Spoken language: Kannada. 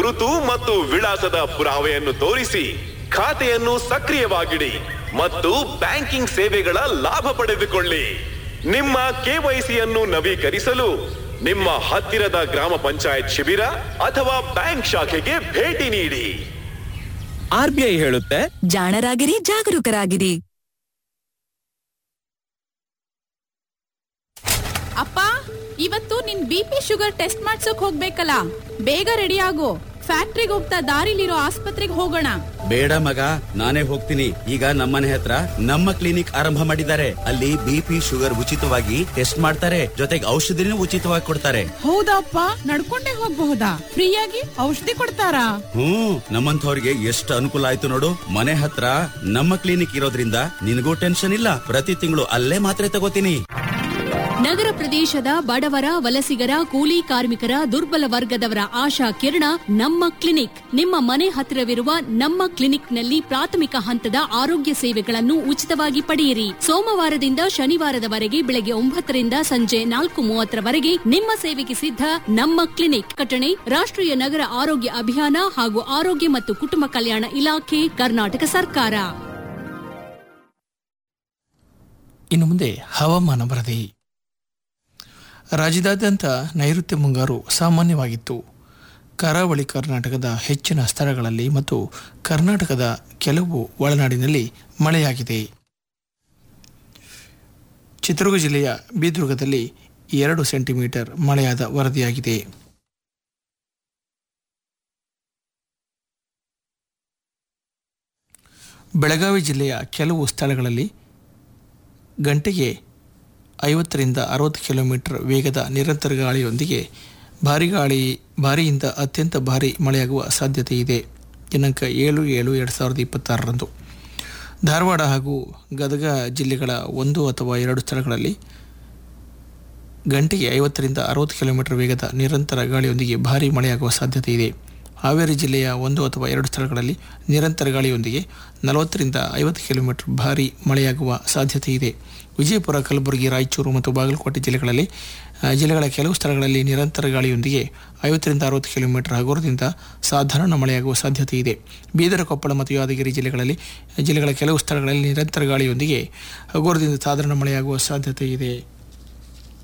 ಗುರುತು ಮತ್ತು ವಿಳಾಸದ ಪುರಾವೆಯನ್ನು ತೋರಿಸಿ ಖಾತೆಯನ್ನು ಸಕ್ರಿಯವಾಗಿಡಿ ಮತ್ತು ಬ್ಯಾಂಕಿಂಗ್ ಸೇವೆಗಳ ಲಾಭ ಪಡೆದುಕೊಳ್ಳಿ ನಿಮ್ಮ ಕೆವೈಸಿಯನ್ನು ನವೀಕರಿಸಲು ನಿಮ್ಮ ಹತ್ತಿರದ ಗ್ರಾಮ ಪಂಚಾಯತ್ ಶಿಬಿರ ಅಥವಾ ಬ್ಯಾಂಕ್ ಶಾಖೆಗೆ ಭೇಟಿ ನೀಡಿ ಆರ್ ಬಿ ಐ ಹೇಳುತ್ತೆ ಜಾಣರಾಗಿರಿ ಜಾಗರೂಕರಾಗಿರಿ ಅಪ್ಪ ಇವತ್ತು ನಿನ್ ಬಿ ಪಿ ಶುಗರ್ ಟೆಸ್ಟ್ ಮಾಡ್ಸೋಕ್ ಹೋಗ್ಬೇಕಲ್ಲ ಬೇಗ ರೆಡಿ ಆಗು ಫ್ಯಾಕ್ಟ್ರಿಗೆ ಹೋಗ್ತಾ ದಾರಿಲಿರೋ ಆಸ್ಪತ್ರೆಗೆ ಹೋಗೋಣ ಬೇಡ ಮಗ ನಾನೇ ಹೋಗ್ತೀನಿ ಈಗ ನಮ್ಮನೆ ಹತ್ರ ನಮ್ಮ ಕ್ಲಿನಿಕ್ ಆರಂಭ ಮಾಡಿದ್ದಾರೆ ಅಲ್ಲಿ ಬಿಪಿ ಶುಗರ್ ಉಚಿತವಾಗಿ ಟೆಸ್ಟ್ ಮಾಡ್ತಾರೆ ಜೊತೆಗೆ ಔಷಧಿನೂ ಉಚಿತವಾಗಿ ಕೊಡ್ತಾರೆ ಹೌದಪ್ಪ ನಡ್ಕೊಂಡೇ ಹೋಗ್ಬಹುದಾ ಫ್ರೀಯಾಗಿ ಔಷಧಿ ಕೊಡ್ತಾರಾ ಹ್ಮ್ ನಮ್ಮಂಥವ್ರಿಗೆ ಎಷ್ಟು ಅನುಕೂಲ ಆಯ್ತು ನೋಡು ಮನೆ ಹತ್ರ ನಮ್ಮ ಕ್ಲಿನಿಕ್ ಇರೋದ್ರಿಂದ ನಿನಗೂ ಟೆನ್ಷನ್ ಇಲ್ಲ ಪ್ರತಿ ತಿಂಗಳು ಅಲ್ಲೇ ಮಾತ್ರೆ ತಗೋತೀನಿ ನಗರ ಪ್ರದೇಶದ ಬಡವರ ವಲಸಿಗರ ಕೂಲಿ ಕಾರ್ಮಿಕರ ದುರ್ಬಲ ವರ್ಗದವರ ಆಶಾ ಕಿರಣ ನಮ್ಮ ಕ್ಲಿನಿಕ್ ನಿಮ್ಮ ಮನೆ ಹತ್ತಿರವಿರುವ ನಮ್ಮ ಕ್ಲಿನಿಕ್ನಲ್ಲಿ ಪ್ರಾಥಮಿಕ ಹಂತದ ಆರೋಗ್ಯ ಸೇವೆಗಳನ್ನು ಉಚಿತವಾಗಿ ಪಡೆಯಿರಿ ಸೋಮವಾರದಿಂದ ಶನಿವಾರದವರೆಗೆ ಬೆಳಗ್ಗೆ ಒಂಬತ್ತರಿಂದ ಸಂಜೆ ನಾಲ್ಕು ಮೂವತ್ತರವರೆಗೆ ನಿಮ್ಮ ಸೇವೆಗೆ ಸಿದ್ಧ ನಮ್ಮ ಕ್ಲಿನಿಕ್ ಕಟಣೆ ರಾಷ್ಟ್ರೀಯ ನಗರ ಆರೋಗ್ಯ ಅಭಿಯಾನ ಹಾಗೂ ಆರೋಗ್ಯ ಮತ್ತು ಕುಟುಂಬ ಕಲ್ಯಾಣ ಇಲಾಖೆ ಕರ್ನಾಟಕ ಸರ್ಕಾರ ಇನ್ನು ಮುಂದೆ ಹವಾಮಾನ ವರದಿ ರಾಜ್ಯದಾದ್ಯಂತ ನೈಋತ್ಯ ಮುಂಗಾರು ಸಾಮಾನ್ಯವಾಗಿತ್ತು ಕರಾವಳಿ ಕರ್ನಾಟಕದ ಹೆಚ್ಚಿನ ಸ್ಥಳಗಳಲ್ಲಿ ಮತ್ತು ಕರ್ನಾಟಕದ ಕೆಲವು ಒಳನಾಡಿನಲ್ಲಿ ಮಳೆಯಾಗಿದೆ ಚಿತ್ರದುರ್ಗ ಜಿಲ್ಲೆಯ ಬೀದುರ್ಗದಲ್ಲಿ ಎರಡು ಸೆಂಟಿಮೀಟರ್ ಮಳೆಯಾದ ವರದಿಯಾಗಿದೆ ಬೆಳಗಾವಿ ಜಿಲ್ಲೆಯ ಕೆಲವು ಸ್ಥಳಗಳಲ್ಲಿ ಗಂಟೆಗೆ ಐವತ್ತರಿಂದ ಅರವತ್ತು ಕಿಲೋಮೀಟರ್ ವೇಗದ ನಿರಂತರ ಗಾಳಿಯೊಂದಿಗೆ ಭಾರಿ ಗಾಳಿ ಭಾರಿಯಿಂದ ಅತ್ಯಂತ ಭಾರಿ ಮಳೆಯಾಗುವ ಸಾಧ್ಯತೆ ಇದೆ ದಿನಾಂಕ ಏಳು ಏಳು ಎರಡು ಸಾವಿರದ ಇಪ್ಪತ್ತಾರರಂದು ಧಾರವಾಡ ಹಾಗೂ ಗದಗ ಜಿಲ್ಲೆಗಳ ಒಂದು ಅಥವಾ ಎರಡು ಸ್ಥಳಗಳಲ್ಲಿ ಗಂಟೆಗೆ ಐವತ್ತರಿಂದ ಅರವತ್ತು ಕಿಲೋಮೀಟರ್ ವೇಗದ ನಿರಂತರ ಗಾಳಿಯೊಂದಿಗೆ ಭಾರಿ ಮಳೆಯಾಗುವ ಸಾಧ್ಯತೆ ಇದೆ ಹಾವೇರಿ ಜಿಲ್ಲೆಯ ಒಂದು ಅಥವಾ ಎರಡು ಸ್ಥಳಗಳಲ್ಲಿ ನಿರಂತರ ಗಾಳಿಯೊಂದಿಗೆ ನಲವತ್ತರಿಂದ ಐವತ್ತು ಕಿಲೋಮೀಟರ್ ಭಾರಿ ಮಳೆಯಾಗುವ ಸಾಧ್ಯತೆ ಇದೆ ವಿಜಯಪುರ ಕಲಬುರಗಿ ರಾಯಚೂರು ಮತ್ತು ಬಾಗಲಕೋಟೆ ಜಿಲ್ಲೆಗಳಲ್ಲಿ ಆ, ಜಿಲ್ಲೆಗಳ ಕೆಲವು ಸ್ಥಳಗಳಲ್ಲಿ ನಿರಂತರ ಗಾಳಿಯೊಂದಿಗೆ ಐವತ್ತರಿಂದ ಅರವತ್ತು ಕಿಲೋಮೀಟರ್ ಹಗುರದಿಂದ ಸಾಧಾರಣ ಮಳೆಯಾಗುವ ಸಾಧ್ಯತೆ ಇದೆ ಬೀದರ ಕೊಪ್ಪಳ ಮತ್ತು ಯಾದಗಿರಿ ಜಿಲ್ಲೆಗಳಲ್ಲಿ ಜಿಲ್ಲೆಗಳ ಕೆಲವು ಸ್ಥಳಗಳಲ್ಲಿ ನಿರಂತರ ಗಾಳಿಯೊಂದಿಗೆ ಹಗುರದಿಂದ ಸಾಧಾರಣ ಮಳೆಯಾಗುವ ಸಾಧ್ಯತೆ ಇದೆ